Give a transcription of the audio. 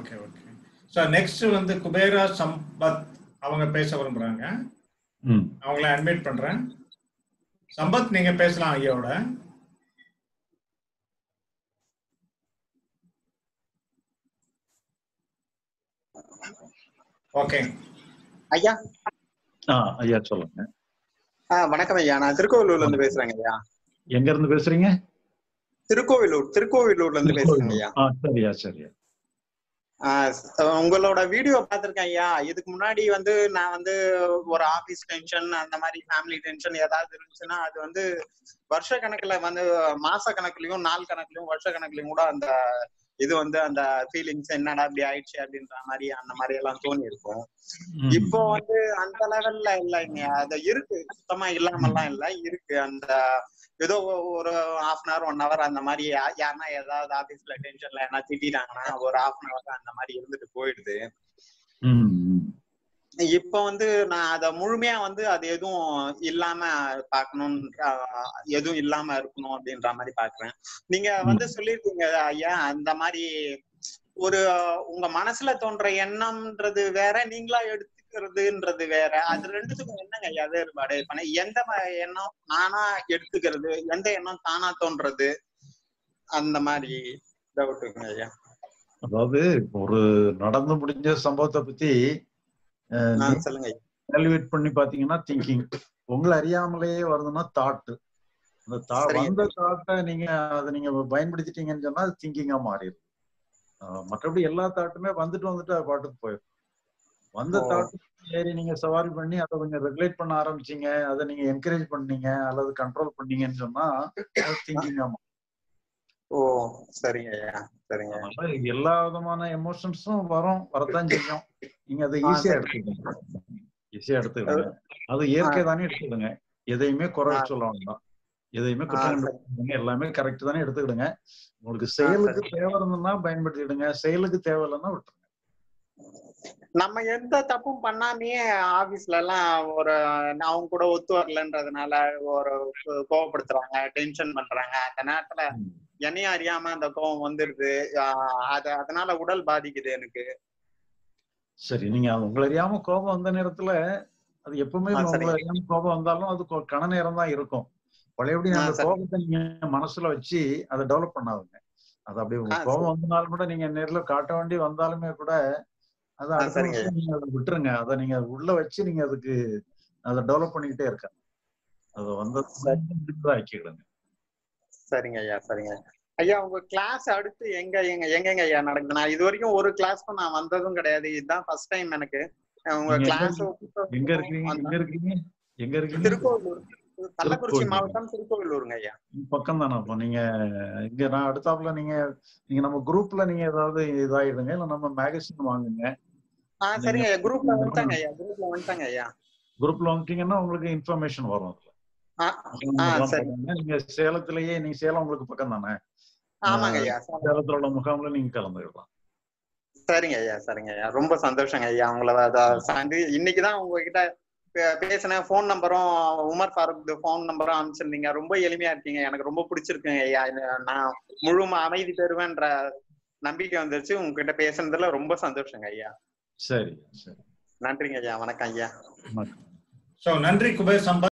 Okay okay so next வந்து குபேரா சம்பத் அவங்க பேச விரும்புறாங்க ம் அவங்கள அட்மிட் பண்றேன் சம்பத் நீங்க பேசலாம் ஐயாவோட ஓகே ஐயா ஆ ஐயா சொல்லுங்க ஆ வணக்கம் ஐயா நான் திருக்கோவிலூர்ல இருந்து பேசுறேங்க ஐயா எங்க இருந்து பேசுறீங்க திருக்கோவிலூர் திருக்கோவிலூர்ல இருந்து பேசுறேங்க ஐயா ஆ சரியா சரியா ஆ, ஸ்- உங்களோட வீடியோ பார்த்திருக்கேன் ஐயா இதுக்கு முன்னாடி வந்து நான் வந்து ஒரு ஆபீஸ் டென்ஷன் அந்த மாதிரி ஃபேமிலி டென்ஷன் ஏதாவது இருந்துச்சுன்னா அது வந்து வருஷ கணக்குல வந்து மாச கணக்குலயும் நாள் கணக்குலயும் வருஷ கணக்குலயும் கூட அந்த இது வந்து அந்த ஃபீலிங்ஸ் என்னடா இப்படி ஆயிடுச்சு அப்படின்ற மாதிரி அந்த மாதிரி எல்லாம் தோணி இருக்கும் ம். இப்போ வந்து அந்த லெவல்ல இல்லைங்க அது இருக்கு சுத்தமா இல்லாமல்லாம் இல்ல இருக்கு அந்த ஏதோ ஒ- ஒரு half an hour one hour அந்த மாதிரி யா- யாருன்னா ஏதாவது ஆபீஸ்ல டென்ஷன்ல என்ன திட்டிட்டாங்கன்னா ஒரு ஹாஃப் அன் ஹவர் அந்த மாதிரி இருந்துட்டு போயிடுது ம், ம். இப்ப வந்து நான் அத முழுமையா வந்து அது எதுவும் இல்லாம பாக்கணும்ன்ற எதுவும் இல்லாம இருக்கணும் அப்படின்ற மாதிரி பாக்குறேன் நீங்க வந்து சொல்லிருக்கீங்க ஐயா அந்த மாதிரி ஒரு உங்க மனசுல தோன்ற எண்ணம்ன்றது வேற நீங்களா எடுத்துக்கிறதுன்றது வேற அது ரெண்டுத்துக்கும் என்னங்க ஐயா வேறுபாடு இப்ப நான் எந்த ம- எண்ணம் நானா எடுத்துக்கிறது எந்த எண்ணம் தானா தோன்றது அந்த மாதிரி டவுட்டுங்க ஐயா அதாவது ஒரு நடந்து முடிஞ்ச சம்பவத்தை பத்தி அஹ், ஆ, நீங்க சொல்லுங்க ஐயா evaluate பண்ணி பாத்தீங்கன்னா திங்கிங் உங்களை அறியாமலேயே வருதுன்னா தாட் அந்த thought- சரிங்க. வந்த தாட்டை நீங்க அதை நீங்க பயன்படுத்திட்டீங்கன்னு சொன்னா அது திங்கிங்கா மாறிடும் அஹ், மற்றபடி எல்லா தாட்டுமே வந்துட்டு வந்துட்டு அது பாட்டுக்கு போயிடும் வந்த ஓ. தாட்டு ஏறி நீங்க சவாரி பண்ணி அதை கொஞ்சம் ரெகுலேட் பண்ண ஆரம்பிச்சீங்க அதை நீங்க என்கரேஜ் பண்ணீங்க அல்லது கண்ட்ரோல் பண்ணீங்கன்னு சொன்னா அது திங்கிங்கா மாறும் ஓ சரிங்க ஐயா சரிங்க அதனால எல்லா விதமான எமோஷன்ஸும் வரும் வரத்தான் செய்யும் நீங்க அதை ஆ, ஈஸியா சரி. எடுத்துக்கணும் ஈஸியா எடுத்துக்கிடுங்க அது இயற்கை தானே எடுத்துக்கிடுங்க எதையுமே குறை ஆ. சொல்ல வேண்டாம் எதையுமே ஆ, குற்றம் சரி. கண்டுபிடிங்க எல்லாமே கரெக்ட் தானே எடுத்துக்கிடுங்க உங்களுக்கு செயலுக்கு தேவை இருந்ததுன்னா பயன்படுத்திடுங்க செயலுக்கு தேவை இல்லைன்னா விட்டுருங்க நம்ம எந்த தப்பும் பண்ணாமையே ஆபீஸ்ல எல்லாம் ஒரு அவங்க கூட ஒத்து வரலன்றதுனால ஒரு கோ- கோவப்படுத்துறாங்க டென்ஷன் பண்றாங்க அந்த நேரத்துல என்னையும் அறியாம அந்த கோவம் வந்துருது ஆஹ் அது அதனால உடல் பாதிக்குது எனக்கு சரி நீங்க அது உங்களை அறியாம கோபம் வந்த நேரத்துல அது எப்பவுமே ஆ, உங்களை சரிங்க. அறியாம கோபம் வந்தாலும் அது கொ- கன நேரம் தான் இருக்கும் பழையபடி ஆ, அந்த சரி. கோபத்தை நீங்க மனசுல வச்சு அதை டெவலப் பண்ணாதுங்க அது அப்படியே ஆ, உங்களுக்கு கோபம் வந்தனாலும் கூட நீங்க நேர்ல காட்ட வேண்டி வந்தாலுமே கூட அது ஆ, அடுத்த சரிங்க. நிமிஷம் நீங்க அதை விட்டுருங்க அதை நீங்க உள்ள வச்சு நீங்க அதுக்கு அதை டெவலப் பண்ணிக்கிட்டே இருக்க அது வந்து ஆக்கிக்கிடுங்க சரிங்க ஐயா சரிங்க ஐயா உங்க கிளாஸ் அடுத்து எங்க எங்க எங்கெங்க ஐயா நடக்குது நான் இது வரைக்கும் ஒரு கிளாஸ்க்கும் நான் வந்ததும் கிடையாது இதுதான் ஃபர்ஸ்ட் டைம் எனக்கு அஹ் உங்க நீங்க கிளாஸ் எங்க இருக்கீங்க எங்க இருக்கீங்க எங்க இருக்கீங்க திருக்கோவிலூர் கள்ளக்குறிச்சி திருக்கோவிலூர். மாவட்டம் திருக்கோவிலூருங்க ஐயா பக்கம் தானே அப்போ நீங்க இங்க நான் அடுத்தாப்புல நீங்க நீங்க நம்ம குரூப்ல நீங்க ஏதாவது இதாயிடுங்க இல்ல நம்ம மேகசின் வாங்குங்க ஆ சரிங்க ஐயா குரூப்ல வந்துட்டாங்க ஐயா குரூப்ல வந்துட்டாங்க ஐயா குரூப்ல வந்துட்டீங்கன்னா உங்களுக்கு இன்ஃபர்மேஷன் வரும் அதுல ஆ, ஆ அதெல்லாம் சரி பாருங்க. நீங்க சேலத்திலேயே நீங்க சேலம் உங்களுக்கு பக்கம் தானே ஆமாங்க ஐயா சேலத்துல உள்ள முகாம்ல நீங்க கலந்துக்கலாம் சரிங்க ஐயா சரிங்க ஐயா ரொம்ப சந்தோஷங்க ஐயா உங்களை அத- சந்தி இன்னைக்குதான் உங்ககிட்ட பே- பேசினேன் ஃபோன் நம்பரும் உமர் ஃபாரூக் ஃபோன் நம்பரும் அனுப்பிச்சிருந்தீங்க ரொம்ப எளிமையா இருக்கீங்க எனக்கு ரொம்ப பிடிச்சிருக்குங்க ஐயா இது நான் முழு அமைதி பெறுவேன்ற நம்பிக்கை வந்துருச்சு உங்ககிட்ட பேசுனதுல ரொம்ப சந்தோஷங்க ஐயா சரி சரி நன்றிங்க ஐயா வணக்கம் ஐயா வணக்கம். ஸோ நன்றி குபேர் சம்பத்